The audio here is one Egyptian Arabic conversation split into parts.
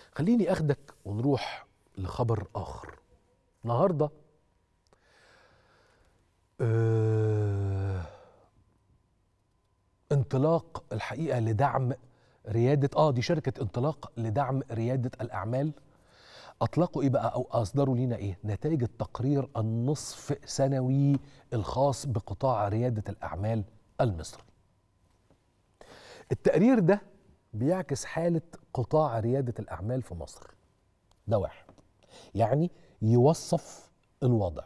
خليني اخدك ونروح لخبر اخر النهارده آه انطلاق الحقيقه لدعم رياده اه دي شركه انطلاق لدعم رياده الاعمال اطلقوا ايه بقى او اصدروا لينا ايه نتائج التقرير النصف سنوي الخاص بقطاع رياده الاعمال المصري التقرير ده بيعكس حاله قطاع رياده الاعمال في مصر ده واحد يعني يوصف الوضع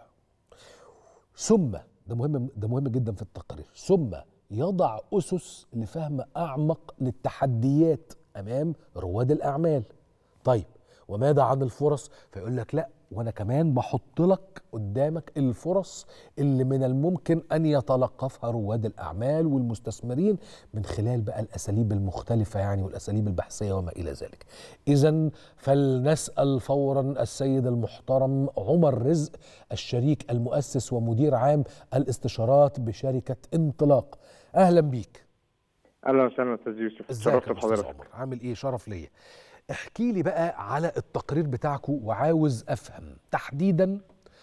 ثم ده مهم ده مهم جدا في التقرير ثم يضع اسس لفهم اعمق للتحديات امام رواد الاعمال طيب وماذا عن الفرص فيقول لك لا وانا كمان بحط لك قدامك الفرص اللي من الممكن ان يتلقفها رواد الاعمال والمستثمرين من خلال بقى الاساليب المختلفه يعني والاساليب البحثيه وما الى ذلك. اذا فلنسال فورا السيد المحترم عمر رزق الشريك المؤسس ومدير عام الاستشارات بشركه انطلاق. اهلا بيك. اهلا وسهلا استاذ يوسف ازيك شرفت يا أستاذ بحضرتك عمر عامل ايه شرف ليا احكي لي بقى على التقرير بتاعكم وعاوز افهم تحديدا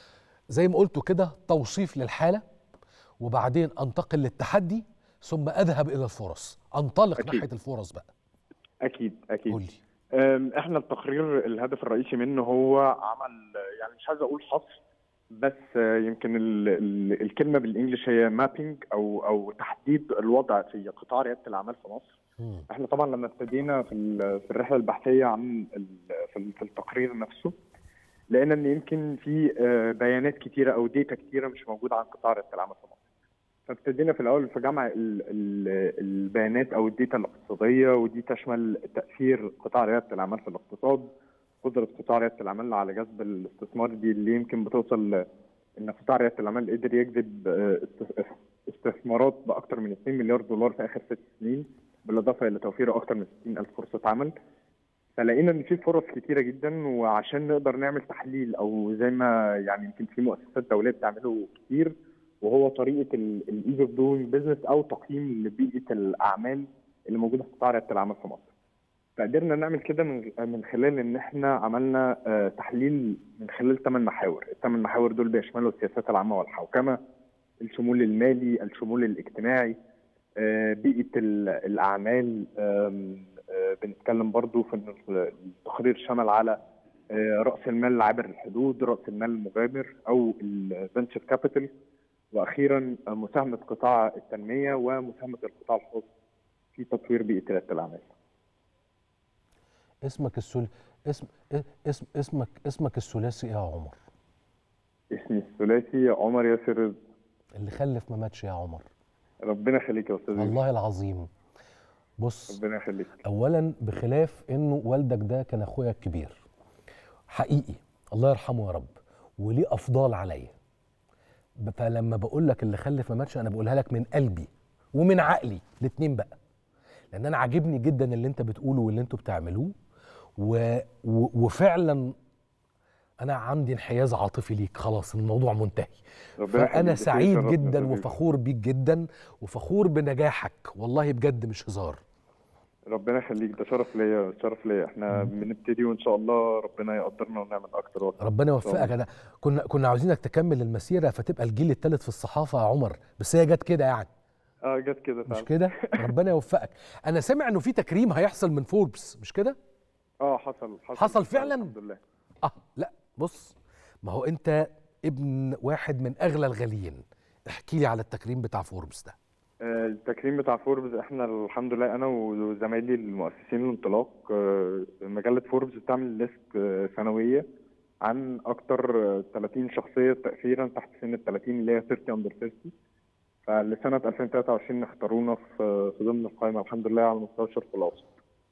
زي ما قلتوا كده توصيف للحاله وبعدين انتقل للتحدي ثم اذهب الى الفرص انطلق أكيد. ناحيه الفرص بقى اكيد اكيد قول لي أم، احنا التقرير الهدف الرئيسي منه هو عمل يعني مش عايز اقول حصر بس آه، يمكن ال ال الكلمه بالانجلش هي مابينج او او تحديد الوضع في قطاع رياده الاعمال في مصر مم. احنا طبعا لما ابتدينا في ال- في الرحله البحثيه عن ال- في ال- في التقرير نفسه لقينا ان يمكن في آه، بيانات كتيره او ديتا كتيره مش موجوده عن قطاع رياده الاعمال في مصر فابتدينا في الاول في جمع ال- ال- البيانات او الديتا الاقتصاديه ودي تشمل تاثير قطاع رياده الاعمال في الاقتصاد قدره قطاع رياده الاعمال على جذب الاستثمار دي اللي يمكن بتوصل ل- ان قطاع رياده الاعمال قدر يجذب آه، است- استثمارات باكثر من 2 مليار دولار في اخر ست سنين بالاضافه الى توفير اكثر من 60 الف فرصه عمل فلقينا ان في فرص كتيره جدا وعشان نقدر نعمل تحليل او زي ما يعني يمكن في مؤسسات دوليه بتعمله كتير وهو طريقه الايز اوف دوينج بزنس او تقييم لبيئه الاعمال اللي موجوده في قطاع رياده الاعمال في مصر. فقدرنا نعمل كده من من خلال ان احنا عملنا آه، تحليل من خلال ثمان محاور، الثمان محاور دول بيشملوا السياسات العامه والحوكمه، الشمول المالي، الشمول الاجتماعي، آه، بيئه ال- الاعمال آم، آه، بنتكلم برضو في ان التقرير شمل على آه، راس المال عابر الحدود، راس المال المغامر او الفنتشر كابيتال واخيرا آه، مساهمه قطاع التنميه ومساهمه القطاع الخاص في تطوير بيئه رياده الاعمال. اسمك السل... اسم اسم اسمك اسمك الثلاثي ايه يا عمر اسمي الثلاثي عمر ياسر رزق اللي خلف ما ماتش يا عمر ربنا يخليك يا استاذ يوسف. والله العظيم بص ربنا يخليك اولا بخلاف انه والدك ده كان اخويا الكبير حقيقي الله يرحمه يا رب وليه افضال عليا ب- فلما بقول لك اللي خلف ما ماتش انا بقولها لك من قلبي ومن عقلي الاتنين بقى لان انا عاجبني جدا اللي انت بتقوله واللي انتوا بتعملوه و... و... وفعلا انا عندي انحياز عاطفي ليك خلاص الموضوع منتهي ربنا فانا يخليك. سعيد شرفنا جدا يا أستاذ يوسف. وفخور بيك جدا وفخور بنجاحك والله بجد مش هزار ربنا يخليك ده شرف ليا شرف ليا احنا بنبتدي وان شاء الله ربنا يقدرنا ونعمل اكتر واكتر ربنا يوفقك انا كنا كنا عاوزينك تكمل المسيره فتبقى الجيل الثالث في الصحافه يا عمر بس هي جت كده يعني اه جت كده مش فعلا كده ربنا يوفقك انا سامع انه في تكريم هيحصل من فوربس مش كده اه حصل حصل حصل فعلا؟ الحمد لله اه لا بص ما هو انت ابن واحد من اغلى الغاليين احكي لي على التكريم بتاع فوربس ده آه، التكريم بتاع فوربس احنا الحمد لله انا وزمايلي المؤسسين الانطلاق آه، مجله فوربس بتعمل ليست آه، سنويه عن اكتر آه، 30 شخصيه تاثيرا تحت سن ال 30 اللي هي 30 اندر 30 فلسنه 2023 اختارونا في في ضمن القائمه الحمد لله على مستوى الشرق الاوسط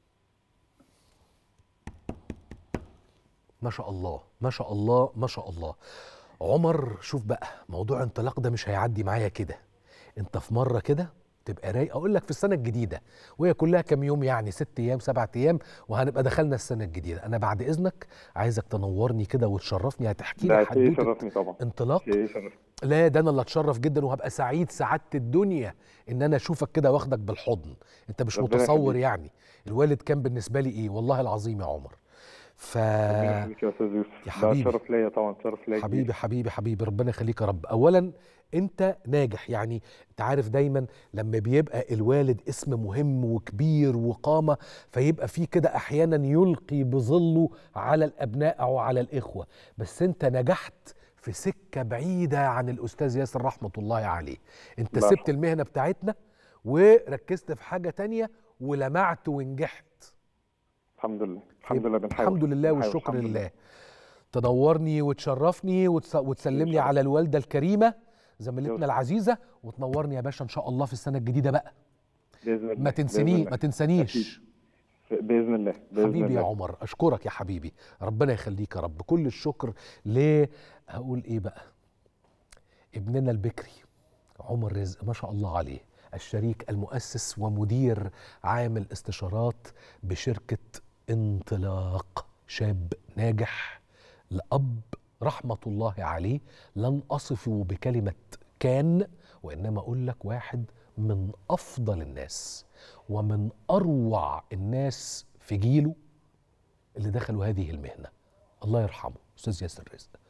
ما شاء الله ما شاء الله ما شاء الله عمر شوف بقى موضوع انطلاق ده مش هيعدي معايا كده انت في مره كده تبقى رايق اقول لك في السنه الجديده وهي كلها كام يوم يعني ست ايام سبعة ايام وهنبقى دخلنا السنه الجديده انا بعد اذنك عايزك تنورني كده وتشرفني هتحكي ده لي شيء حدوته يشرفني طبعا انطلاق شيء يشرفني لا ده انا اللي اتشرف جدا وهبقى سعيد سعاده الدنيا ان انا اشوفك كده واخدك بالحضن انت مش ربنا متصور يخليك. يعني الوالد كان بالنسبه لي ايه والله العظيم يا عمر ف ربنا يخليك يا استاذ يوسف يا ده حبيبي. شرف ليا طبعا شرف ليا كبير. حبيبي حبيبي حبيبي ربنا يخليك يا رب اولا انت ناجح يعني انت عارف دايما لما بيبقى الوالد اسم مهم وكبير وقامه فيبقى فيه كده احيانا يلقي بظله على الابناء او على الاخوه بس انت نجحت في سكه بعيده عن الاستاذ ياسر رحمه الله عليه انت الله سبت المهنه بتاعتنا وركزت في حاجه تانية ولمعت ونجحت الحمد لله الحمد لله بنحاول الحمد لله بنحاول. والشكر الحمد لله تنورني وتشرفني وتس... وتسلم لي شرف. على الوالده الكريمه زميلتنا يوسف. العزيزه وتنورني يا باشا ان شاء الله في السنه الجديده بقى باذن الله ما تنسني بإذن ما الله. تنسانيش باذن الله باذن حبيبي الله يا عمر اشكرك يا حبيبي ربنا يخليك يا رب كل الشكر ل هقول ايه بقى ابننا البكري عمر رزق ما شاء الله عليه الشريك المؤسس ومدير عام الاستشارات بشركة انطلاق شاب ناجح لأب رحمة الله عليه لن أصفه بكلمة كان وإنما أقول لك واحد من أفضل الناس ومن أروع الناس في جيله اللي دخلوا هذه المهنة الله يرحمه أستاذ ياسر رزق